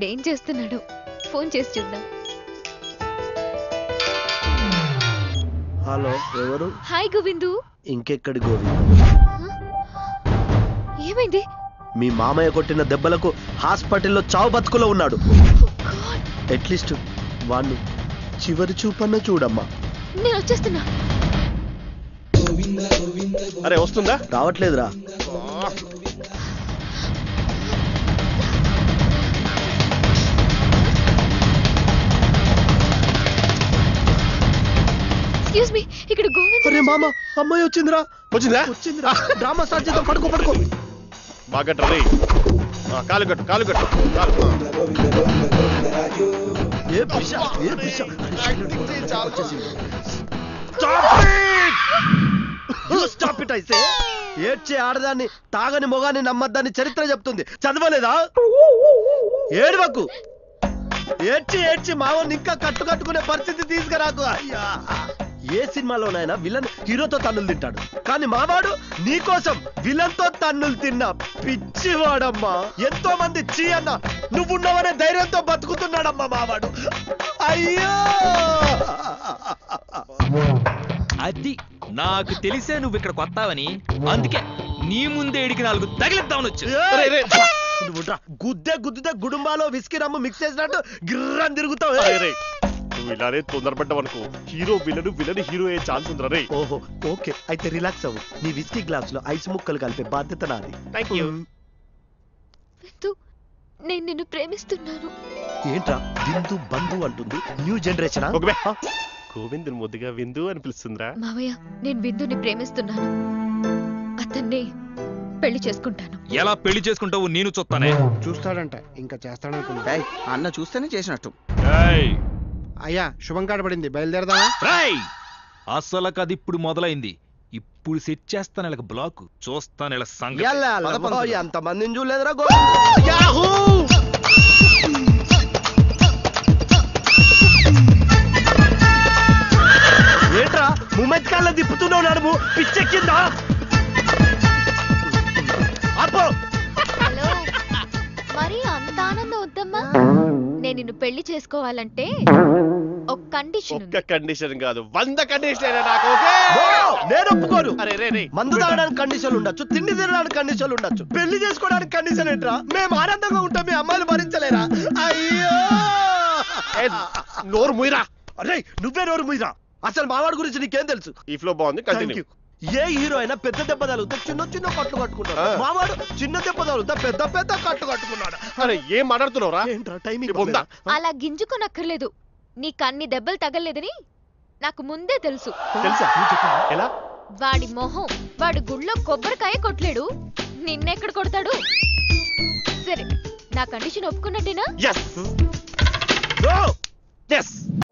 వీడేం చేస్తున్నాడు ఫోన్ చేసి చూద్దాం హలో ఎవరు హాయ్ గోవిందు ఇంకెక్కడి గోవి ఏమైంది మీ మామయ్య కొట్టిన దెబ్బలకు హాస్పిటల్లో చావు బతుకులో ఉన్నాడు అట్లీస్ట్ వాణ్ణి చివరి చూపన్న చూడమ్మా నేను వచ్చేస్తున్నా అరే వస్తుందా రావట్లేదురా ఎక్స్క్యూజ్ మీ ఇక్కడ గోవింద్ అరే మామ అమ్మాయి వచ్చిందిరా వచ్చిందా వచ్చిందిరా డ్రామా స్టార్ట్ చేద్దాం పడుకో పడుకో బాగా కట్టరా రేయ్. ఆ, కాలు కట్టు కాలు కట్టు కాలు ఏ పిష ఏ పిష స్టాప్ ఇట్ అయితే ఏడ్చే ఆడదాన్ని తాగని మొగాన్ని నమ్మద్దని చరిత్ర చెప్తుంది చదవలేదా ఏడవకు ఏడ్చి ఏడ్చి మావని ఇంకా కట్టు కట్టుకునే పరిస్థితి తీసుకురాకు అయ్యా ఏ సినిమాలోనైనా విలన్ హీరోతో తన్నులు తింటాడు కానీ మావాడు నీకోసం విలన్ తో తన్నులు తిన్నా పిచ్చివాడమ్మా ఎంతో మంది చీ అన్న నువ్వున్నావనే ధైర్యంతో బతుకుతున్నాడమ్మా మావాడు అయ్యో అది నాకు తెలిసే నువ్వు ఇక్కడ కొత్తావని అందుకే నీ ముందే ఇడికి నాలుగు తగిలిద్దామని వచ్చా రేయ్, రేయ్. నువ్వు రా. గుద్దే గుద్దితే గుడుంబాలో విస్కీ రమ్ము మిక్స్ చేసినట్టు గిర్రని తిరుగుతావు రేయ్, రేయ్. నువ్వు ఇలానే తొందరపడ్డావనుకో హీరో విలన్ విలన్ హీరో అయ్యే ఛాన్స్ ఉందిరా రే ఓహో ఓకే అయితే రిలాక్స్ అవ్వు నీ విస్కీ గ్లాస్ లో ఐస్ ముక్కలు కలిపే బాధ్యత నాది థ్యాంక్ యూ విందు నేను నిన్ను ప్రేమిస్తున్నాను ఏంట్రా బిందు బంధు అంటుంది న్యూ జనరేషన్ ఒక బే. గోవింద్ ముద్దుగా విందు అని పిలుస్తుందిరా మావయ్య నేను బిందుని ప్రేమిస్తున్నాను అతన్ని పెళ్లి చేసుకుంటాను ఎలా పెళ్లి చేసుకుంటావు నేను చూస్తానే చూస్తాడంట ఇంకా చేస్తాడనుకున్నా ఏయ్, అన్న చూస్తేనే చేసినట్టు ఏయ్, అయ్యా శుభం కాడపడింది బయలుదేరదామా రేయ్! అసలు అది ఇప్పుడు మొదలైంది ఇప్పుడు సెట్ చేస్తాను ఇలా బ్లాక్ చూస్తాను ఇలా సంగతి ఎంత పద మందిని చూడలేదురా గోవింద్ యాహూ! ఏంట్రా మూమెంట్ కాళ్ళ తిప్పుతున్నావు నడుము పిచ్చెక్కిందా అప్పో హలో మరి అంత ఆనందం వద్దమ్మా నేను నిన్ను పెళ్లి చేసుకోవాలంటే ఒక కండిషన్ ఒక్క ఉంది కండిషన్ కాదు వంద కండిషన్ అయినా నాకు ఓకే నేను ఒప్పుకోను అరే రే రే మందు తాగడానికి కండిషన్లు ఉండొచ్చు తిండి తినడానికి కండిషన్లు ఉండొచ్చు పెళ్లి చేసుకోవడానికి కండిషన్ ఏంట్రా మేము ఆనందంగా ఉంటాం మీ అమ్మాయిలు భరించలేరా అయ్యో ఏ, నోరు ముయిరా అరే నువ్వే నోరు మీరా అసలు మావాడి గురించి నీకేం తెలుసు ఈ ఫ్లో బాగుంది Thank కంటిన్యూ you. ఏ హీరో అయినా పెద్ద దెబ్బ తగిలితే చిన్న చిన్న కట్టు కట్టుకున్నాడు ఆ. మావాడు చిన్న దెబ్బ తగిలితే పెద్ద పెద్ద కట్టు కట్టుకున్నాడు అరే ఏం మాట్లాడుతున్నావురా ఏంట్రా టైమింగ్ ఇది ఉందా? అలా గింజుకోనక్కర్లేదు నీకు అన్ని దెబ్బలు తగలేదని నాకు ముందే తెలుసు తెలుసా ఎలా వాడి మొహం వాడి గుళ్ళో కొబ్బరికాయ కొట్టలేడు నిన్నెక్కడ కొడతాడు సరే నా కండిషన్ ఒప్పుకున్నట్టేనా ఎస్ ఎస్